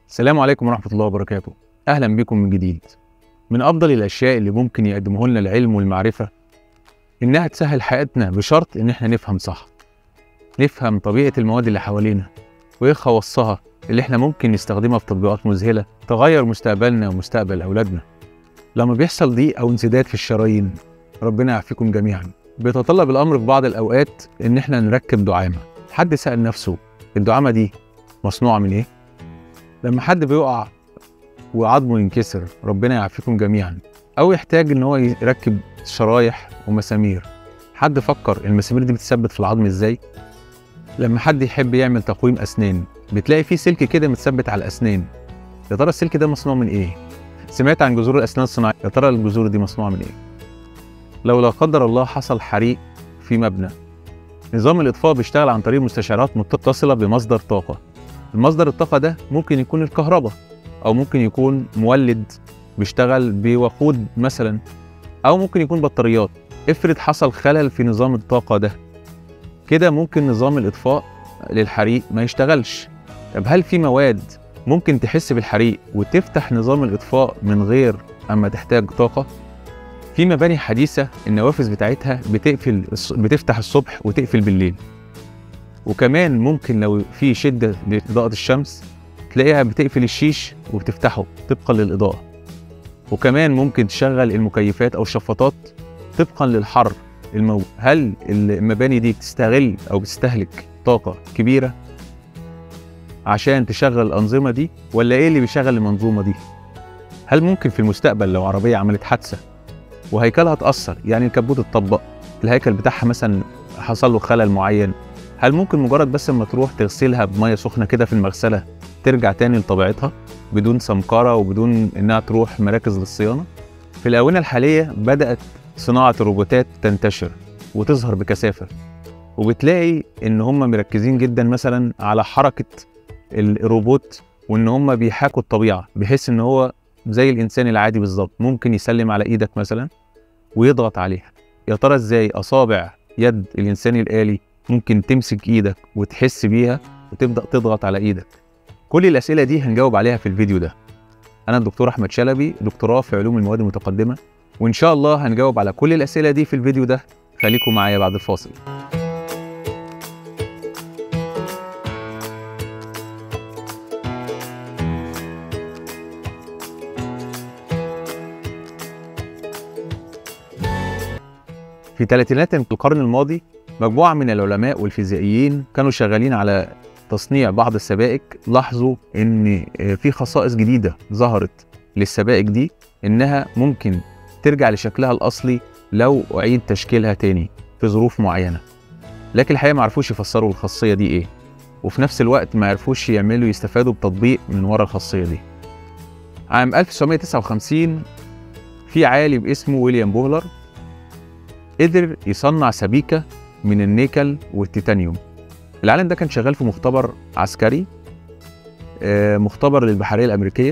السلام عليكم ورحمة الله وبركاته أهلا بكم من جديد من أفضل الأشياء اللي ممكن يقدمه لنا العلم والمعرفة إنها تسهل حياتنا بشرط إن إحنا نفهم صح نفهم طبيعة المواد اللي حوالينا وإيه خواصها اللي إحنا ممكن نستخدمها في تطبيقات مذهلة تغير مستقبلنا ومستقبل أولادنا لما بيحصل ضيق أو انسداد في الشرايين ربنا يعافيكم جميعا بيتطلب الأمر في بعض الأوقات إن إحنا نركب دعامة حد سأل نفسه الدعامة دي مصنوعة من إيه؟ لما حد بيقع وعظمه ينكسر ربنا يعافيكم جميعا او يحتاج ان هو يركب شرايح ومسامير حد فكر المسامير دي بتثبت في العظم ازاي لما حد يحب يعمل تقويم اسنان بتلاقي فيه سلك كده متثبت على الاسنان يا ترى السلك ده مصنوع من ايه سمعت عن جذور الاسنان الصناعيه يا ترى الجذور دي مصنوعه من ايه لو لا قدر الله حصل حريق في مبنى نظام الاطفاء بيشتغل عن طريق مستشعرات متصله بمصدر طاقه المصدر الطاقة ده ممكن يكون الكهرباء أو ممكن يكون مولد بيشتغل بوقود مثلا أو ممكن يكون بطاريات افرض حصل خلل في نظام الطاقة ده كده ممكن نظام الإطفاء للحريق ما يشتغلش طب هل في مواد ممكن تحس بالحريق وتفتح نظام الإطفاء من غير أما تحتاج طاقة؟ في مباني حديثة النوافذ بتاعتها بتقفل بتفتح الصبح وتقفل بالليل وكمان ممكن لو في شده لاضاءه الشمس تلاقيها بتقفل الشيش وبتفتحه طبقا للاضاءه وكمان ممكن تشغل المكيفات او الشفاطات طبقا للحر الموجود هل المباني دي بتستغل او بتستهلك طاقه كبيره عشان تشغل الانظمه دي ولا ايه اللي بيشغل المنظومه دي هل ممكن في المستقبل لو عربيه عملت حادثه وهيكلها اتاثر يعني الكبوت اتطبق الهيكل بتاعها مثلا حصل له خلل معين هل ممكن مجرد بس اما تروح تغسلها بميه سخنه كده في المغسله ترجع تاني لطبيعتها بدون سمكره وبدون انها تروح مراكز للصيانه في الاونه الحاليه بدات صناعه الروبوتات تنتشر وتظهر بكثافه وبتلاقي ان هم مركزين جدا مثلا على حركه الروبوت وان هم بيحاكوا الطبيعه بحيث ان هو زي الانسان العادي بالظبط ممكن يسلم على ايدك مثلا ويضغط عليها يا ترى ازاي اصابع يد الانسان الالي ممكن تمسك ايدك وتحس بيها وتبدا تضغط على ايدك كل الاسئله دي هنجاوب عليها في الفيديو ده انا الدكتور احمد شلبي دكتوراه في علوم المواد المتقدمه وان شاء الله هنجاوب على كل الاسئله دي في الفيديو ده خليكم معايا بعد الفاصل في ثلاثينات القرن الماضي مجموعة من العلماء والفيزيائيين كانوا شغالين على تصنيع بعض السبائك لاحظوا ان في خصائص جديدة ظهرت للسبائك دي انها ممكن ترجع لشكلها الاصلي لو اعيد تشكيلها تاني في ظروف معينة لكن الحقيقة ما عرفوش يفسروا الخاصية دي ايه وفي نفس الوقت ما عرفوش يعملوا يستفادوا بتطبيق من ورا الخاصية دي عام 1959 في عالم اسمه ويليام بوهلر قدر يصنع سبيكة من النيكل والتيتانيوم العالم ده كان شغال في مختبر عسكري مختبر للبحرية الأمريكية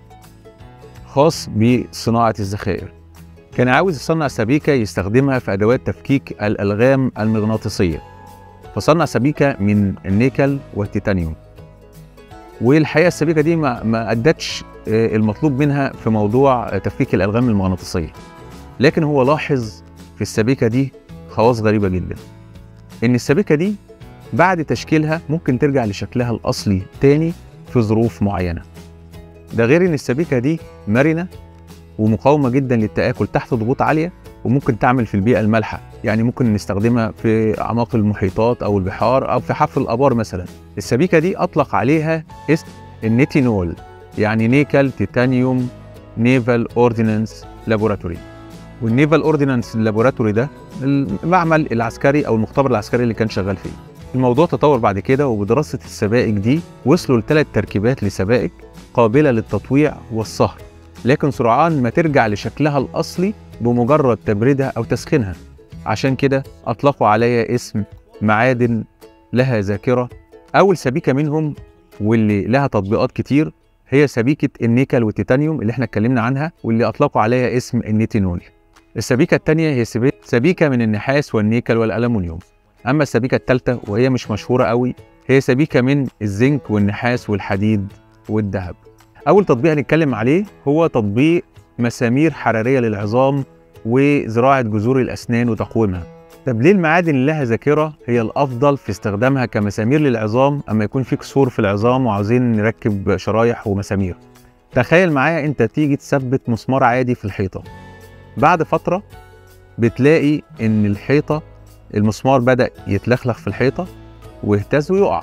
خاص بصناعة الذخائر كان عاوز يصنع سبيكة يستخدمها في أدوات تفكيك الألغام المغناطيسية فصنع سبيكة من النيكل والتيتانيوم والحقيقة السبيكة دي ما, ما أدتش المطلوب منها في موضوع تفكيك الألغام المغناطيسية لكن هو لاحظ في السبيكة دي خواص غريبة جدا إن السبيكة دي بعد تشكيلها ممكن ترجع لشكلها الأصلي تاني في ظروف معينة ده غير إن السبيكة دي مرنة ومقاومة جدا للتآكل تحت ضغوط عالية وممكن تعمل في البيئة المالحة يعني ممكن نستخدمها في أعماق المحيطات أو البحار أو في حفر الآبار مثلا السبيكة دي أطلق عليها اسم النيتينول يعني نيكل تيتانيوم نيفال أوردينانس لابوراتوري والنيفال اوردينانس لابوراتوري ده المعمل العسكري او المختبر العسكري اللي كان شغال فيه الموضوع تطور بعد كده وبدراسه السبائك دي وصلوا لثلاث تركيبات لسبائك قابله للتطويع والصهر لكن سرعان ما ترجع لشكلها الاصلي بمجرد تبريدها او تسخينها عشان كده اطلقوا عليها اسم معادن لها ذاكره اول سبيكه منهم واللي لها تطبيقات كتير هي سبيكه النيكل والتيتانيوم اللي احنا اتكلمنا عنها واللي اطلقوا عليها اسم النيتينول السبيكة التانية هي سبيكة من النحاس والنيكل والألمنيوم أما السبيكة التالتة وهي مش مشهورة قوي هي سبيكة من الزنك والنحاس والحديد والذهب اول تطبيق هنتكلم عليه هو تطبيق مسامير حراريه للعظام وزراعه جذور الاسنان وتقويمها طب ليه المعادن اللي لها ذاكره هي الافضل في استخدامها كمسامير للعظام اما يكون في كسور في العظام وعاوزين نركب شرايح ومسامير تخيل معايا انت تيجي تثبت مسمار عادي في الحيطه بعد فتره بتلاقي ان الحيطه المسمار بدا يتلخلخ في الحيطه ويهتز ويقع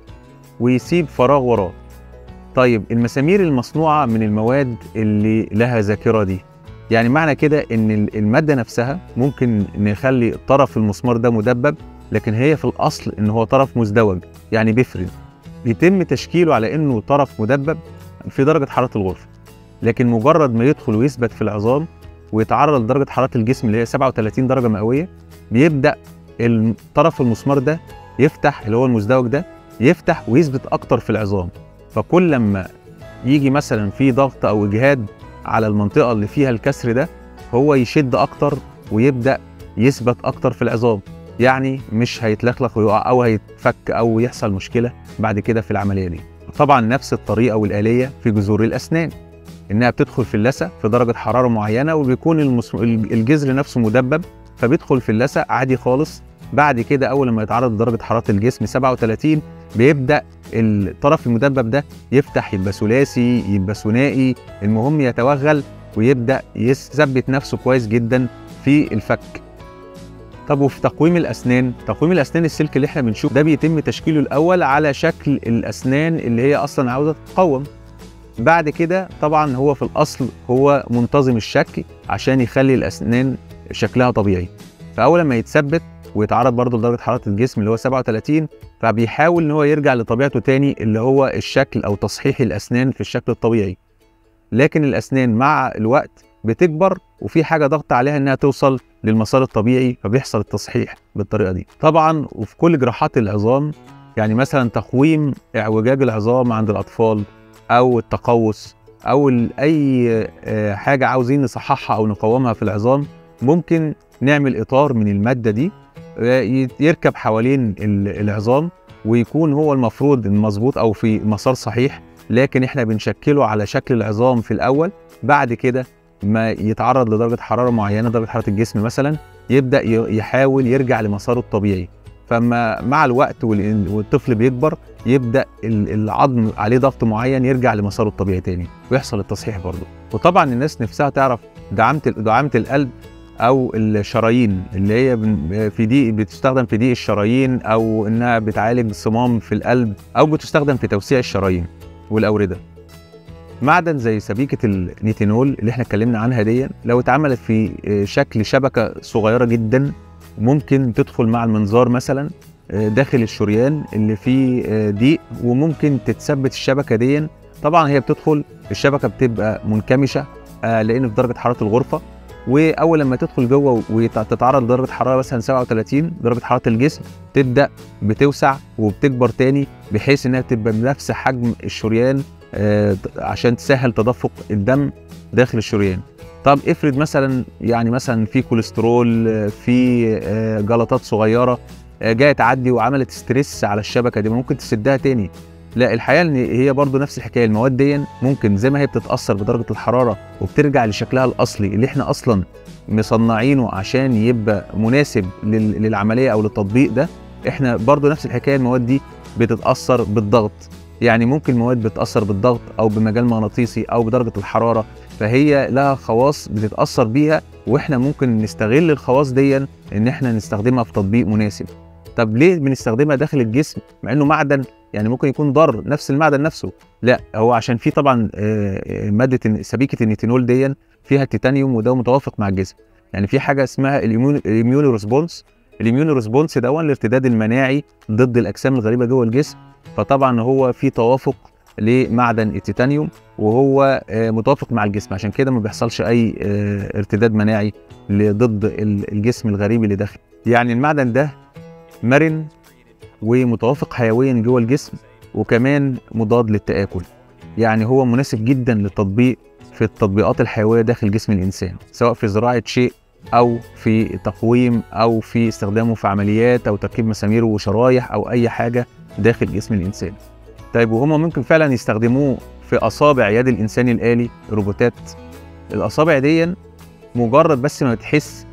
ويسيب فراغ وراه طيب المسامير المصنوعه من المواد اللي لها ذاكره دي يعني معنى كده ان الماده نفسها ممكن نخلي طرف المسمار ده مدبب لكن هي في الاصل ان هو طرف مزدوج يعني بيفرد بيتم تشكيله على انه طرف مدبب في درجه حراره الغرفه لكن مجرد ما يدخل ويثبت في العظام ويتعرض لدرجه حراره الجسم اللي هي 37 درجه مئويه بيبدا طرف المسمار ده يفتح اللي هو المزدوج ده يفتح ويثبت اكتر في العظام فكل لما يجي مثلا في ضغط او اجهاد على المنطقه اللي فيها الكسر ده هو يشد اكتر ويبدا يثبت اكتر في العظام يعني مش هيتلخلخ ويقع او هيتفك او يحصل مشكله بعد كده في العمليه دي طبعا نفس الطريقه والاليه في جذور الاسنان انها بتدخل في اللثه في درجه حراره معينه وبيكون المس... الجذر نفسه مدبب فبيدخل في اللثه عادي خالص بعد كده اول ما يتعرض لدرجه حراره الجسم 37 بيبدا الطرف المدبب ده يفتح يبقى ثلاثي يبقى ثنائي المهم يتوغل ويبدا يثبت نفسه كويس جدا في الفك طب وفي تقويم الاسنان تقويم الاسنان السلك اللي احنا بنشوفه ده بيتم تشكيله الاول على شكل الاسنان اللي هي اصلا عاوزه تتقوم بعد كده طبعا هو في الاصل هو منتظم الشكل عشان يخلي الاسنان شكلها طبيعي فاول ما يتثبت ويتعرض برضه لدرجه حراره الجسم اللي هو 37 فبيحاول ان هو يرجع لطبيعته تاني اللي هو الشكل او تصحيح الاسنان في الشكل الطبيعي لكن الاسنان مع الوقت بتكبر وفي حاجه ضغط عليها انها توصل للمسار الطبيعي فبيحصل التصحيح بالطريقه دي طبعا وفي كل جراحات العظام يعني مثلا تقويم اعوجاج العظام عند الاطفال او التقوس او اي حاجه عاوزين نصححها او نقومها في العظام ممكن نعمل اطار من الماده دي يركب حوالين العظام ويكون هو المفروض مظبوط او في مسار صحيح لكن احنا بنشكله على شكل العظام في الاول بعد كده ما يتعرض لدرجه حراره معينه درجه حراره الجسم مثلا يبدا يحاول يرجع لمساره الطبيعي فما مع الوقت والطفل بيكبر يبدا العظم عليه ضغط معين يرجع لمساره الطبيعي تاني ويحصل التصحيح برضه وطبعا الناس نفسها تعرف دعامه دعامه القلب او الشرايين اللي هي في دي بتستخدم في ضيق الشرايين او انها بتعالج صمام في القلب او بتستخدم في توسيع الشرايين والاورده معدن زي سبيكه النيتينول اللي احنا اتكلمنا عنها دي لو اتعملت في شكل شبكه صغيره جدا ممكن تدخل مع المنظار مثلا داخل الشريان اللي فيه ضيق وممكن تتثبت الشبكه دي طبعا هي بتدخل الشبكه بتبقى منكمشه لان في درجه حراره الغرفه واول لما تدخل جوه وتتعرض لدرجه حراره مثلا 37 درجه حراره الجسم تبدا بتوسع وبتكبر تاني بحيث انها تبقى بنفس حجم الشريان آه عشان تسهل تدفق الدم داخل الشريان طب افرض مثلا يعني مثلا في كوليسترول في آه جلطات صغيره آه جايه تعدي وعملت ستريس على الشبكه دي ممكن تسدها تاني لا الحقيقه ان هي برضو نفس الحكايه المواد دي ممكن زي ما هي بتتاثر بدرجه الحراره وبترجع لشكلها الاصلي اللي احنا اصلا مصنعينه عشان يبقى مناسب للعمليه او للتطبيق ده احنا برضو نفس الحكايه المواد دي بتتاثر بالضغط يعني ممكن مواد بتتاثر بالضغط او بمجال مغناطيسي او بدرجه الحراره فهي لها خواص بتتاثر بيها واحنا ممكن نستغل الخواص دي ان احنا نستخدمها في تطبيق مناسب طب ليه بنستخدمها داخل الجسم مع انه معدن يعني ممكن يكون ضار نفس المعدن نفسه لا هو عشان في طبعا ماده سبيكه النيتينول دي فيها التيتانيوم وده متوافق مع الجسم يعني في حاجه اسمها الاميون ريسبونس الاميون ريسبونس ده الارتداد المناعي ضد الاجسام الغريبه جوه الجسم فطبعا هو في توافق لمعدن التيتانيوم وهو متوافق مع الجسم عشان كده ما بيحصلش اي ارتداد مناعي ضد الجسم الغريب اللي داخل يعني المعدن ده مرن ومتوافق حيويا جوه الجسم وكمان مضاد للتآكل يعني هو مناسب جدا للتطبيق في التطبيقات الحيوية داخل جسم الإنسان سواء في زراعة شيء أو في تقويم أو في استخدامه في عمليات أو تركيب مسامير وشرايح أو أي حاجة داخل جسم الإنسان طيب وهم ممكن فعلا يستخدموه في اصابع يد الانسان الالي روبوتات الاصابع دي مجرد بس ما بتحس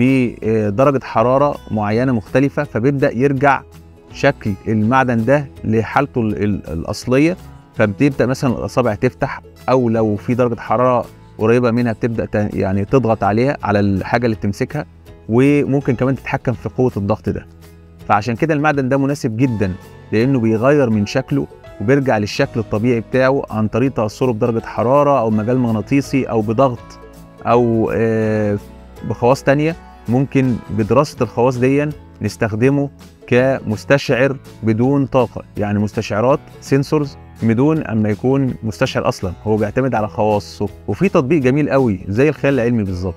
بدرجه حراره معينه مختلفه فبيبدا يرجع شكل المعدن ده لحالته ال- ال- الاصليه فبتبدا مثلا الاصابع تفتح او لو في درجه حراره قريبه منها بتبدا ت- يعني تضغط عليها على الحاجه اللي بتمسكها وممكن كمان تتحكم في قوه الضغط ده فعشان كده المعدن ده مناسب جدا لانه بيغير من شكله وبيرجع للشكل الطبيعي بتاعه عن طريق تاثره بدرجه حراره او مجال مغناطيسي او بضغط او آه، بخواص تانية ممكن بدراسه الخواص دي نستخدمه كمستشعر بدون طاقه يعني مستشعرات سنسورز بدون اما يكون مستشعر اصلا هو بيعتمد على خواصه وفي تطبيق جميل قوي زي الخيال العلمي بالظبط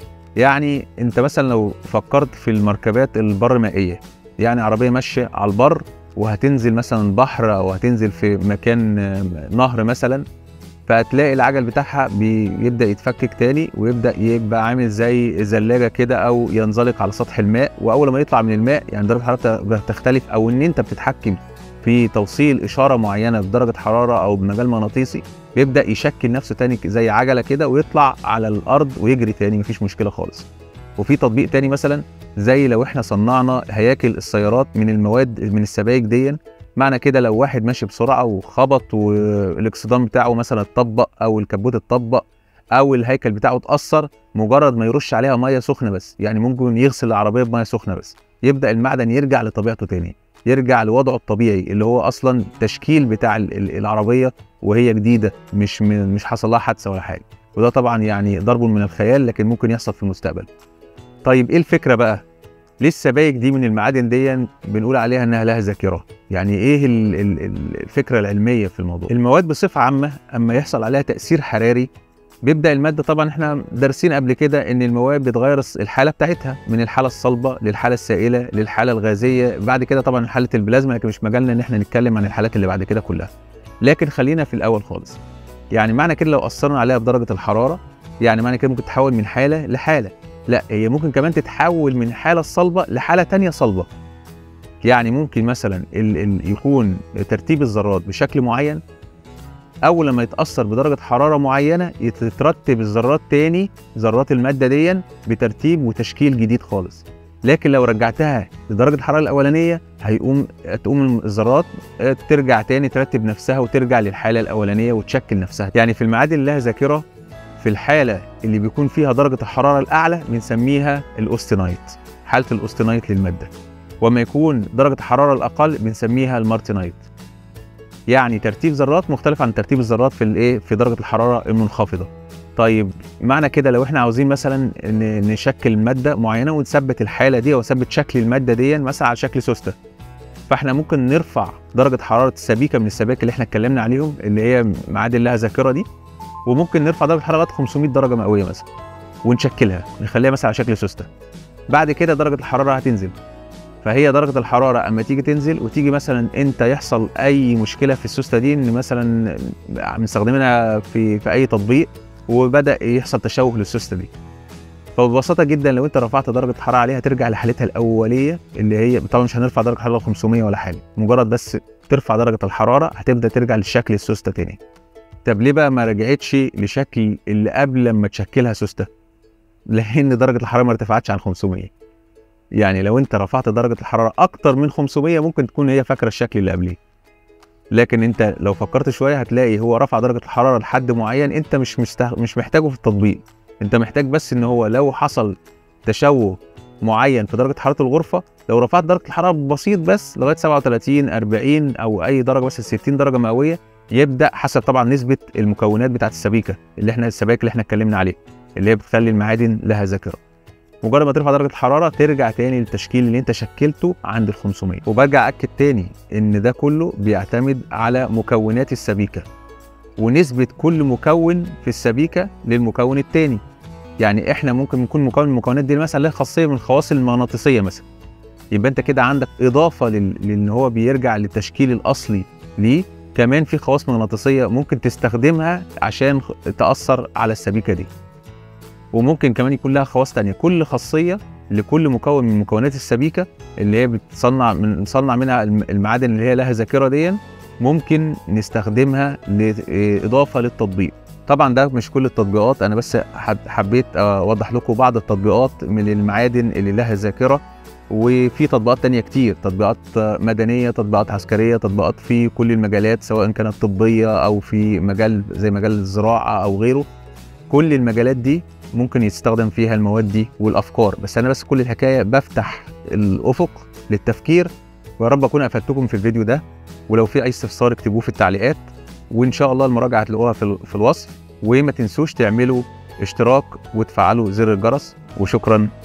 يعني انت مثلا لو فكرت في المركبات البر مائيه يعني عربيه ماشيه على البر وهتنزل مثلا بحر او هتنزل في مكان آه، نهر مثلا فهتلاقي العجل بتاعها بيبدا يتفكك تاني ويبدا يبقى عامل زي زلاجه كده او ينزلق على سطح الماء واول ما يطلع من الماء يعني درجه حرارته بتختلف او ان انت بتتحكم في توصيل اشاره معينه بدرجه حراره او بمجال مغناطيسي بيبدا يشكل نفسه تاني زي عجله كده ويطلع على الارض ويجري تاني مفيش مشكله خالص وفي تطبيق تاني مثلا زي لو احنا صنعنا هياكل السيارات من المواد من السبائك دي معنى كده لو واحد ماشي بسرعه وخبط والاكسدام بتاعه مثلا اتطبق او الكبوت اتطبق او الهيكل بتاعه اتاثر مجرد ما يرش عليها ميه سخنه بس يعني ممكن يغسل العربيه بميه سخنه بس يبدا المعدن يرجع لطبيعته تاني يرجع لوضعه الطبيعي اللي هو اصلا التشكيل بتاع ال- ال- العربيه وهي جديده مش من مش حصل لها حادثه ولا حاجه وده طبعا يعني ضرب من الخيال لكن ممكن يحصل في المستقبل طيب ايه الفكره بقى ليه السبائك دي من المعادن دي بنقول عليها انها لها ذاكره يعني ايه ال- ال- ال- الفكره العلميه في الموضوع المواد بصفه عامه اما يحصل عليها تاثير حراري بيبدا الماده طبعا احنا دارسين قبل كده ان المواد بتغير الس- الحاله بتاعتها من الحاله الصلبه للحاله السائله للحاله الغازيه بعد كده طبعا حاله البلازما لكن مش مجالنا ان احنا نتكلم عن الحالات اللي بعد كده كلها لكن خلينا في الاول خالص يعني معنى كده لو اثرنا عليها بدرجه الحراره يعني معنى كده ممكن تتحول من حاله لحاله لا هي ممكن كمان تتحول من حاله صلبه لحاله تانية صلبه يعني ممكن مثلا ال ال يكون ترتيب الذرات بشكل معين اول لما يتاثر بدرجه حراره معينه يترتب الذرات تاني ذرات الماده دي بترتيب وتشكيل جديد خالص لكن لو رجعتها لدرجه الحراره الاولانيه هيقوم تقوم الذرات آه، ترجع تاني ترتب نفسها وترجع للحاله الاولانيه وتشكل نفسها يعني في المعادن اللي لها ذاكره في الحاله اللي بيكون فيها درجه الحراره الاعلى بنسميها الاوستينايت حاله الاوستينايت للماده وما يكون درجه الحراره الاقل بنسميها المارتينايت يعني ترتيب ذرات مختلف عن ترتيب الذرات في الايه في درجه الحراره المنخفضه طيب معنى كده لو احنا عاوزين مثلا ن- نشكل ماده معينه ونثبت الحاله دي وثبت شكل الماده دي مثلا على شكل سوسته فاحنا ممكن نرفع درجه حراره السبيكه من السبائك اللي احنا اتكلمنا عليهم اللي هي معادن لها ذاكره دي وممكن نرفع درجه الحراره لغايه 500 درجه مئويه مثلا ونشكلها نخليها مثلا على شكل سوسته بعد كده درجه الحراره هتنزل فهي درجه الحراره اما تيجي تنزل وتيجي مثلا انت يحصل اي مشكله في السوسته دي ان مثلا مستخدمينها في في اي تطبيق وبدا يحصل تشوه للسوسته دي فببساطه جدا لو انت رفعت درجه الحراره عليها ترجع لحالتها الاوليه اللي هي طبعا مش هنرفع درجه الحراره ل 500 ولا حاجه مجرد بس ترفع درجه الحراره هتبدا ترجع للشكل السوسته تاني طب ليه بقى ما رجعتش لشكل اللي قبل لما تشكلها سوسته لان درجه الحراره ما ارتفعتش عن 500 يعني لو انت رفعت درجه الحراره اكتر من 500 ممكن تكون هي فاكره الشكل اللي قبليه لكن انت لو فكرت شويه هتلاقي هو رفع درجه الحراره لحد معين انت مش مستح... مش محتاجه في التطبيق انت محتاج بس ان هو لو حصل تشوه معين في درجه حراره الغرفه لو رفعت درجه الحراره بسيط بس لغايه 37 40 او اي درجه بس 60 درجه مئويه يبدا حسب طبعا نسبه المكونات بتاعه السبيكه اللي احنا السبائك اللي احنا اتكلمنا عليها اللي هي بتخلي المعادن لها ذاكره مجرد ما ترفع درجه الحراره ترجع تاني للتشكيل اللي انت شكلته عند ال 500 وبرجع اكد تاني ان ده كله بيعتمد على مكونات السبيكه ونسبه كل مكون في السبيكه للمكون التاني يعني احنا ممكن يكون مكون من المكونات دي مثلا له خاصيه من الخواص المغناطيسيه مثلا يبقى انت كده عندك اضافه لل... لان هو بيرجع للتشكيل الاصلي ليه كمان في خواص مغناطيسيه ممكن تستخدمها عشان خ- تاثر على السبيكه دي وممكن كمان يكون لها خواص تانية كل خاصيه لكل مكون من مكونات السبيكه اللي هي بتصنع من نصنع منها الم- المعادن اللي هي لها ذاكره دي ممكن نستخدمها لإضافة للتطبيق طبعا ده مش كل التطبيقات انا بس حب- حبيت اوضح لكم بعض التطبيقات من المعادن اللي لها ذاكره وفي تطبيقات تانية كتير تطبيقات مدنية تطبيقات عسكرية تطبيقات في كل المجالات سواء كانت طبية أو في مجال زي مجال الزراعة أو غيره كل المجالات دي ممكن يستخدم فيها المواد دي والأفكار بس أنا بس كل الحكاية بفتح الأفق للتفكير ويا رب أكون أفدتكم في الفيديو ده ولو في أي استفسار اكتبوه في التعليقات وإن شاء الله المراجعة هتلاقوها في ال- في الوصف وما تنسوش تعملوا اشتراك وتفعلوا زر الجرس وشكرا